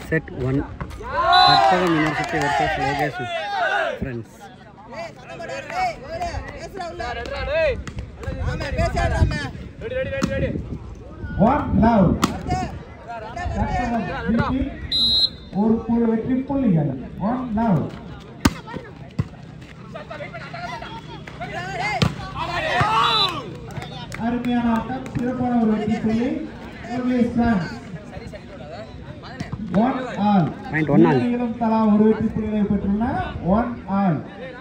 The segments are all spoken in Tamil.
Set one Karpagam university versus Lokesh friends one love ஒரு புள்ளி வெற்றி புள்ளிகள் ஒன் லவ் அருமையான ஆட்டம் சிறப்பான ஒரு வெற்றி புள்ளி one all Point one all. இருவரும் தலா ஒரு வெற்றி புள்ளிகளை பெற்றுள்ளன ஒன் ஆல்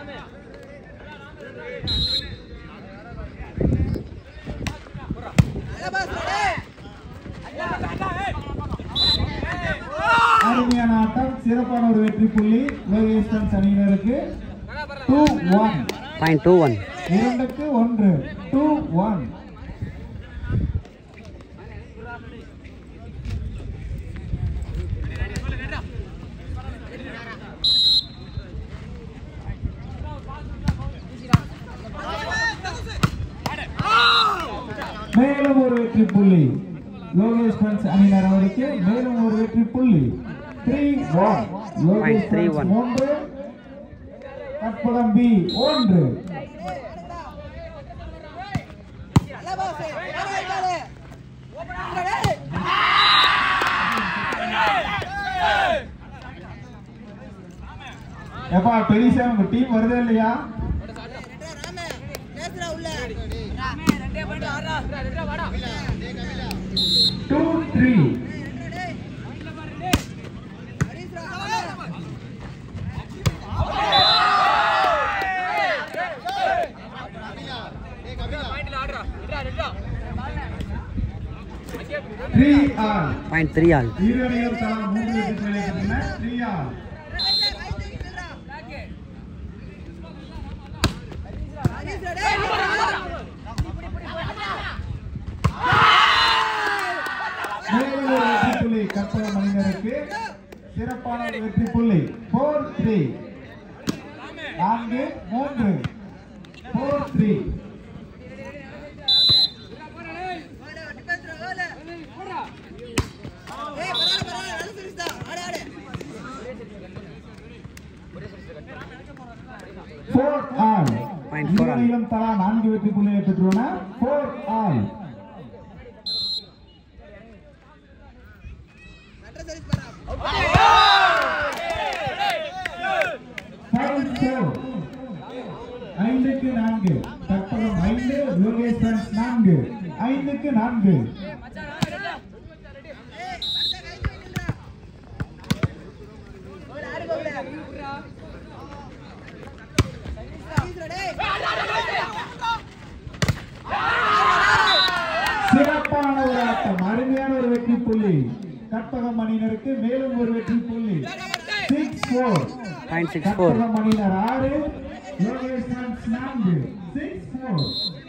அருமையான ஆட்டம் சிறப்பான ஒரு வெற்றி புள்ளி லோகேஸ்வரன் அணியினருக்கு two one point two one இரண்டுக்கு ஒன்று டூ ஒன் மேலும் ஒரு வெற்றி புள்ளி லோகேஷ் பன்ஸ் அணியினர் அவருக்கு மேலும் ஒரு வெற்றி புள்ளி த்ரீ ஒன் லோகேஷ் three பன்ஸ் one. மூன்று கற்பகம் பி ஒன்று எப்பா பெரியசா உங்க டீம் வருதே இல்லையா டூ த்ரீ த்ரீ ஆர் பாயிண்ட் த்ரீ ஆல் இரு அணியும் தலா மூன்று வெற்றி நிலைக்கின்றன த்ரீ ஆர் மேலும் ஒரு வெற்றி புள்ளி கற்பக மனிதருக்கு சிறப்பான ஒரு வெற்றி புள்ளி ஃபோர் த்ரீ நான்கு மூன்று four three four all Point four all. இருவரையும் தலா நான்கு வெற்றி புள்ளிகளை பெற்றுள்ளன ஃபோர் ஆல் ஃபைவ் ஃபோர் ஐந்துக்கு நான்கு கற்பகம் ஐந்து லோகேஷ் ஃப்ரெண்ட்ஸ் நான்கு ஐந்துக்கு நான்கு சிறப்பான ஒரு ஆட்டம் அருமையான ஒரு வெற்றி புள்ளி கற்பகம் மணியினருக்கு மேலும் ஒரு வெற்றி புள்ளி six four point six four Karpagam மணியினர் ஆறு லோகேஷ் ஃப்ரெண்ட்ஸ் நான்கு சிக்ஸ் ஃபோர்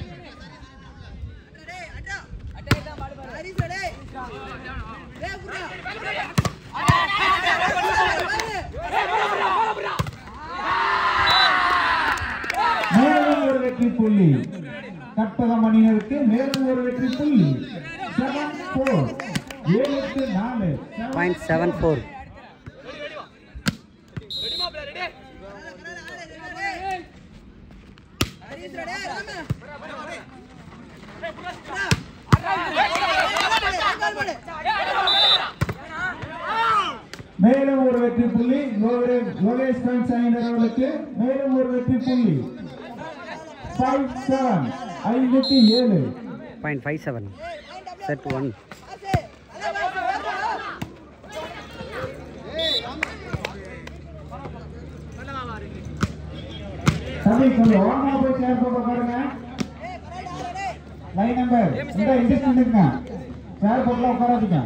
மேலும் ஒரு வெற்றி புள்ளி கற்பகம் மணியினருக்கு மேலும் ஒரு வெற்றி புள்ளி செவன் ஃபோர் ஏழுக்கு நாலு பாயிண்ட் செவன் ஃபோர் மேலும் ஒரு வெற்றி புள்ளி லோகே- லோகேஷ் ஃப்ரெண்ட்ஸ் அணியினர் அவர்களுக்கு மேலும் ஒரு வெற்றி புள்ளி ஃபைவ் செவன் ஐந்துக்கு ஏழு point five seven set one தம்பி கொஞ்சம் ஓரமா போய் சேர் போட்டு உட்காருங்க லைன் நம்பர் இந்த இன்ஜெக்ட் பண்ணிருங்க சேர் போட்டுலாம் உட்காராதீங்க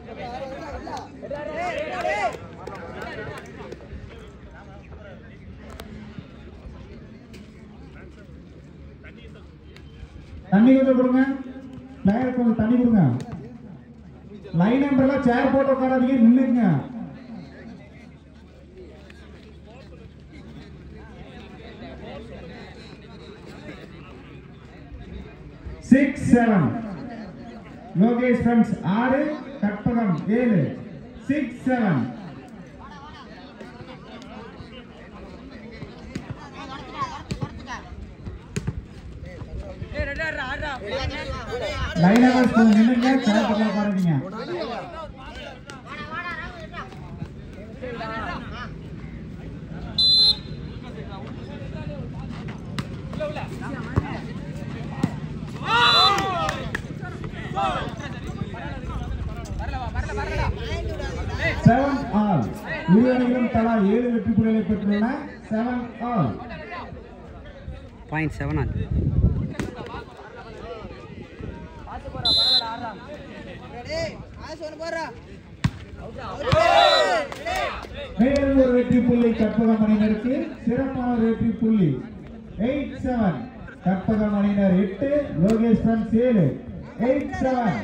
தண்ணி கொஞ்சம் கொடுங்க பிளேயர் கொஞ்சம் தண்ணி கொடுங்க லைன் நம்பர்லாம் சேர் போட்டு உட்காராதீங்க நின்னுங்க சிக்ஸ் செவன் லோகேஷ் ஃப்ரெண்ட்ஸ் ஆறு கற்பகம் ஏழு சிக்ஸ் செவன் லைன் நம்பர் நின்னுங்க கரெக்டாக பாருங்க செவன் ஆல் இரு அணிகளும் தலா ஏழு வெற்றி புள்ளிகளை பெற்றுள்ளன செவன் ஆல் பாயிண்ட் செவன் ஆகுது மேலும் ஒரு வெற்றி புள்ளி கற்பகம் அணியினருக்கு சிறப்பான ஒரு வெற்றி புள்ளி எயிட் செவன் கற்பகம் அணியினர் எட்டு லோகேஷ் ஃப்ரெண்ட்ஸ் ஏழு எயிட் செவன்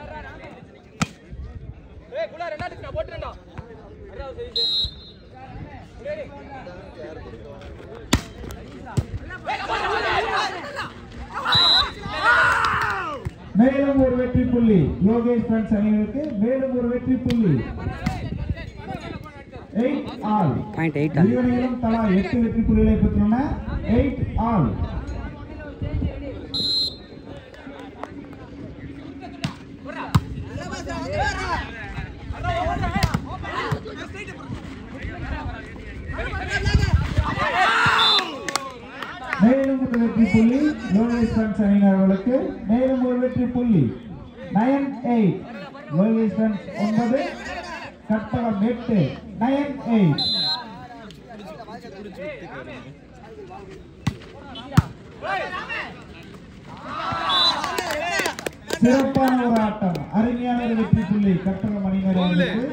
மேலும் ஒரு வெற்றி புள்ளி யோகேஷ் ஃப்ரெண்ட்ஸ் அணியினருக்கு மேலும் ஒரு வெற்றி புள்ளி எயிட் ஆல் பாயிண்ட் எயிட் ஆகுது இருவரையிலும் தலா எட்டு வெற்றி புள்ளிகளை பெற்றுள்ளன எயிட் ஆல் மேலும் ஒரு வெற்றி புள்ளி லோகேஷ் ஃப்ரெண்ட்ஸ் அணியினர்களுக்கு மேலும் ஒரு வெற்றி புள்ளி நயன் எயிட் லோகேஷ் ஃப்ரெண்ட்ஸ் ஒன்பது கற்பகம் எட்டு நயன் எயிட் சிறப்பான ஒரு ஆட்டம் அருமையான ஒரு வெற்றி புள்ளி கற்பகம் அணியினர்களுக்கு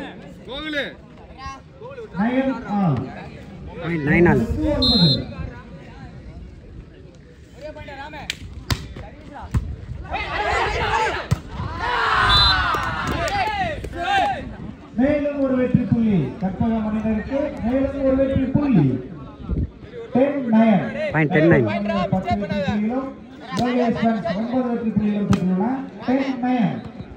நயன் ஆல் பாயிண்ட் நைன் ஆகுது ஒன்பது மேலும் ஒரு வெற்றி புள்ளி கற்பக மனிதருக்கு மேலும் ஒரு வெற்றி புள்ளி ten nine Point ten nine. பத்து வெற்றி புள்ளிகளும் லோகேஷ் ஃபேன்ஸ் ஒன்பது வெற்றி புள்ளிகள் பெற்றுள்ளன டென் நயன்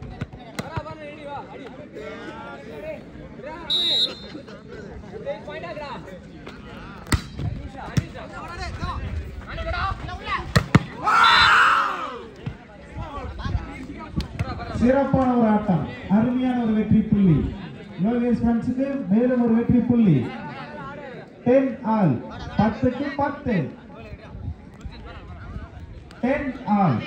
சிறப்பான ஒரு ஆட்டம் அருமையான ஒரு வெற்றி புள்ளி லோகேஷ் ஃபேன்ஸுக்கு மேலும் ஒரு வெற்றி புள்ளி டென் ஆல் பத்துக்கு பத்து டென் ஆல்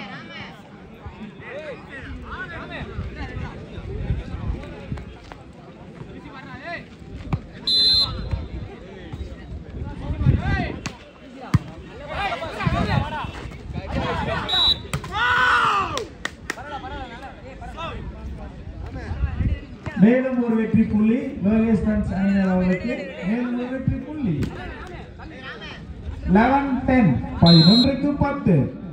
மேலும் ஒரு வெற்றி புள்ளி லோகேஷ் ஃபேன்ஸ் அணியினர் அவர்களுக்கு மேலும் ஒரு வெற்றி புள்ளி லெவன் டென் பதினொன்றுக்கு பத்து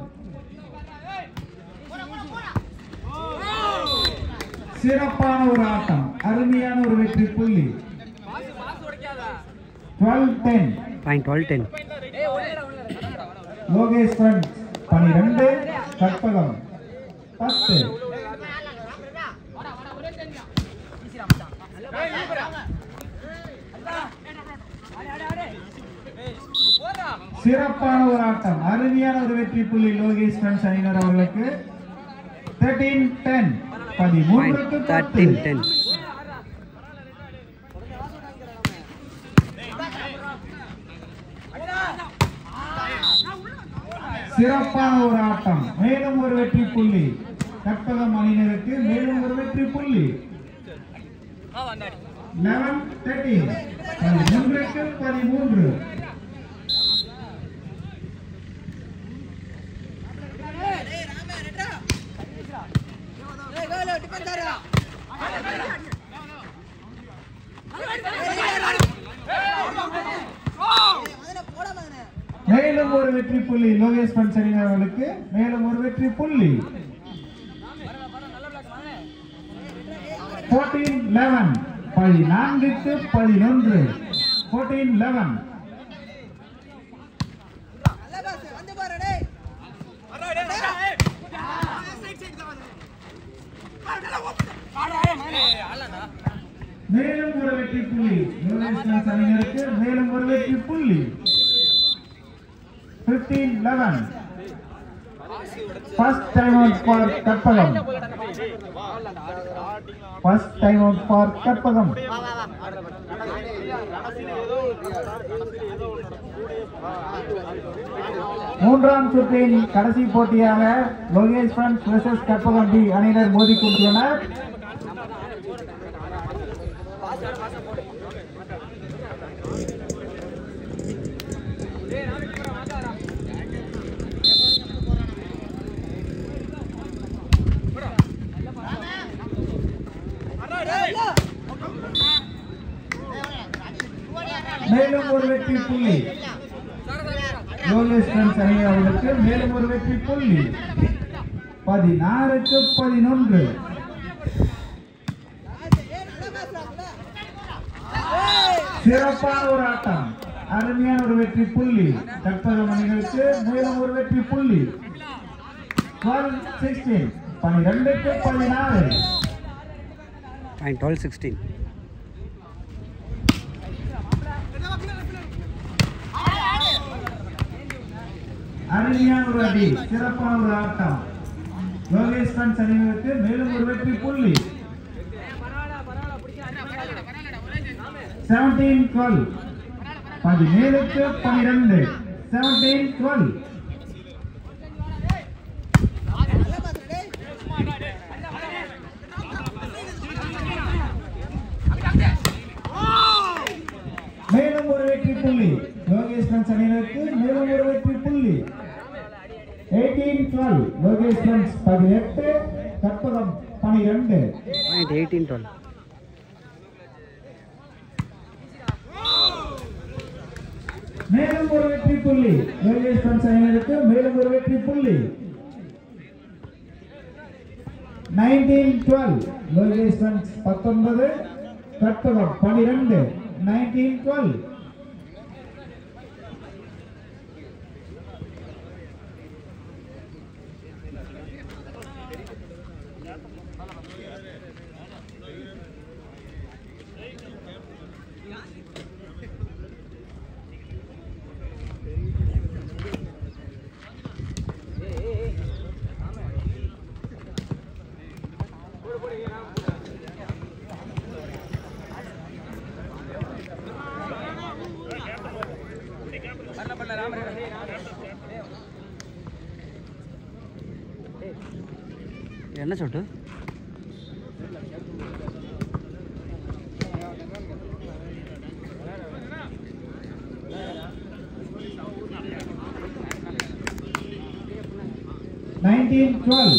சிறப்பான ஒரு ஆட்டம் அருமையான ஒரு வெற்றி புள்ளி twelve ten point twelve ten Lokesh fans பனிரெண்டு கற்பகம் பத்து சிறப்பான ஒரு ஆட்டம் அருமையான ஒரு வெற்றி புள்ளி லோகேஷ் ஃபேன்ஸ் அணியினர் அவர்களுக்கு தேர்ட்டீன் டென் பதிமூன்றுக்கு பாயிண்ட் தேர்ட்டீன் டென் சிறப்பான ஒரு ஆட்டம் மேலும் ஒரு வெற்றி புள்ளி கற்பகம் அணியினருக்கு மேலும் ஒரு வெற்றி புள்ளி லெவன் தேர்ட்டீன் பதிமூன்றுக்கு பதிமூன்று மேலும் ஒரு வெற்றி புள்ளி லோகேஷ் பன்சரி அவர்களுக்கு மேலும் ஒரு வெற்றி புள்ளி 14 லெவன் பதினான்குக்கு பதினொன்று 14 லெவன் மேலும் ஒரு வெற்றி புள்ளி யோகேஸ்வரன் அணியினருக்கு மேலும் ஒரு வெற்றி புள்ளி 15 11 first time out for Karpagam first time out for Karpagam மூன்றாம் சுற்றின் கடைசி போட்டியாக Lokesh friends versus Karpagam D அணியினர் மோதிக்கொண்டுள்ளனர் மேலும் ஒரு வெற்றி புள்ளி லோகேஷ் ஃப்ரெண்ட்ஸ் அணியினர் அவர்களுக்கு மேலும் ஒரு வெற்றி புள்ளி பதினாறுக்கு பதினொன்று சிறப்பான ஒரு ஆட்டம் அருமையான ஒரு வெற்றி புள்ளி கற்பகம் அணிகளுக்கு மேலும் ஒரு வெற்றி புள்ளி 12 16 பனிரெண்டுக்கு பதினாறு பாயிண்ட் டுவெல் சிக்ஸ்டீன் அருமையான ஒரு அடி சிறப்பான ஒரு ஆட்டம் லோகேஷ் ஃப்ரெண்ட்ஸ் அணிகளுக்கு மேலும் ஒரு வெற்றி புள்ளி 17 12 பதினேழுக்கு பனிரெண்டு 17 12 மேலும் ஒரு வெற்றி புள்ளி லோகேஷ் ஃப்ரெண்ட்ஸ் அணியினருக்கு மேலும் ஒரு வெற்றி புள்ளி 18 12 லோகேஷ் ஃப்ரெண்ட்ஸ் பதினெட்டு கற்பகம் பனிரெண்டு பாயிண்ட் எயிட்டீன் டுவெல் மேலும் ஒரு வெற்றி புள்ளி லோகேஷ் ஃப்ரெண்ட்ஸ் அணியினருக்கு மேலும் ஒரு வெற்றி புள்ளி 19 12 லோகேஷ் ஃப்ரெண்ட்ஸ் பத்தொன்பது கற்பகம் பனிரெண்டு 19 12 என்ன சொட்டு நைன்டீன் டுவெல்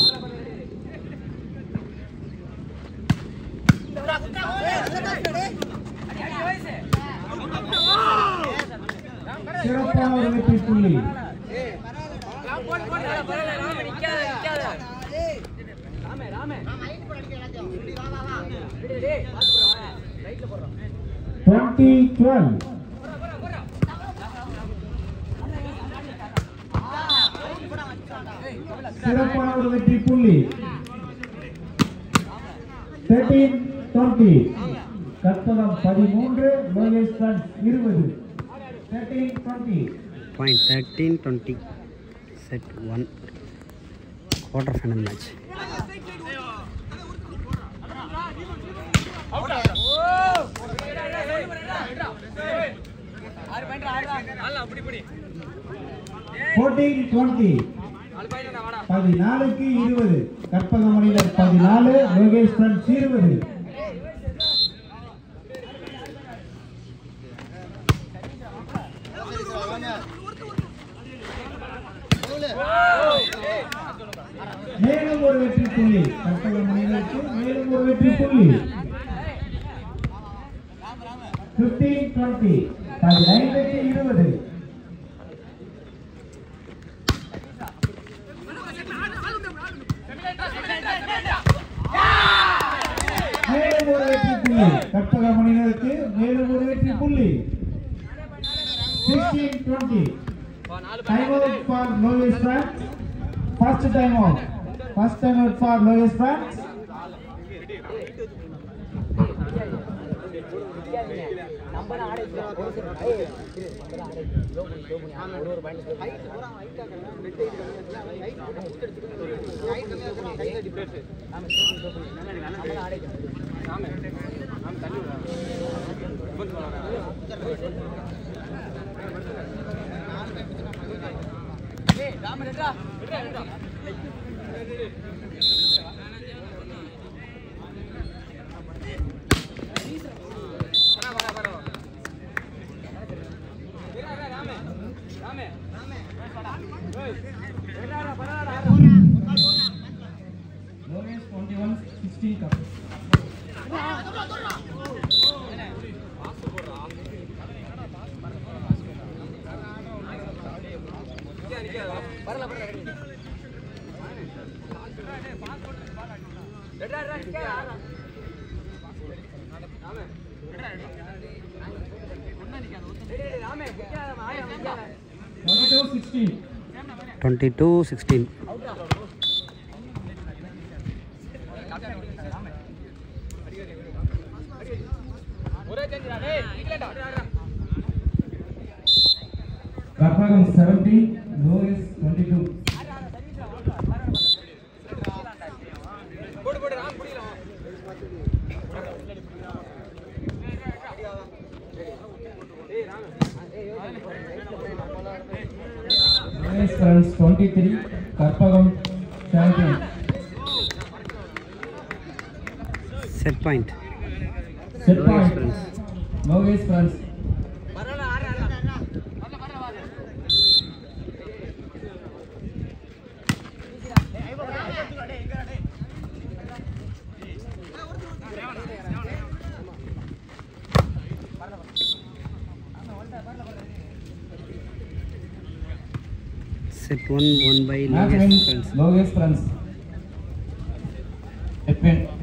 சிறப்பான ஒரு வெற்றி புள்ளி டுவெண்ட்டி டுவெல் சிறப்பான ஒரு வெற்றி புள்ளி தேர்ட்டீன் டுவெண்ட்டி கற்பகம் பதிமூன்று லோகேஷ் ஃப்ரெண்ட்ஸ் இருபது thirteen twenty point thirteen twenty set one quarter final match fourteen twenty பதினாலுக்கு இருபது கற்பகம் அணியினர் பதினாலு லோகேஷ் ஃப்ரெண்ட்ஸ் இருபது மேலும் ஒரு வெற்றி புள்ளி கற்பகம் அணியினருக்கு மேலும் ஒரு வெற்றி புள்ளி 15 20 பதினைந்துக்கு இருபது மேலும் ஒரு வெற்றி புள்ளி கற்பக மணிகளுக்கு மேலும் ஒரு வெற்றி புள்ளி 16 20 டைம் அவுட் ஃபார் லோயஸ்ட் branch first time out first time out for லோயஸ்ட் பிரான்ச் லோகேஷ் 21 16 கப் Twenty-two sixteen. Twenty two sixteen Karnagam 17, Lois 22. Lois runs 23, Karpagam 17. Set point Set Lois point. runs. Lois runs. Set one won by Match Lokesh wins. Friends Lois runs. It win.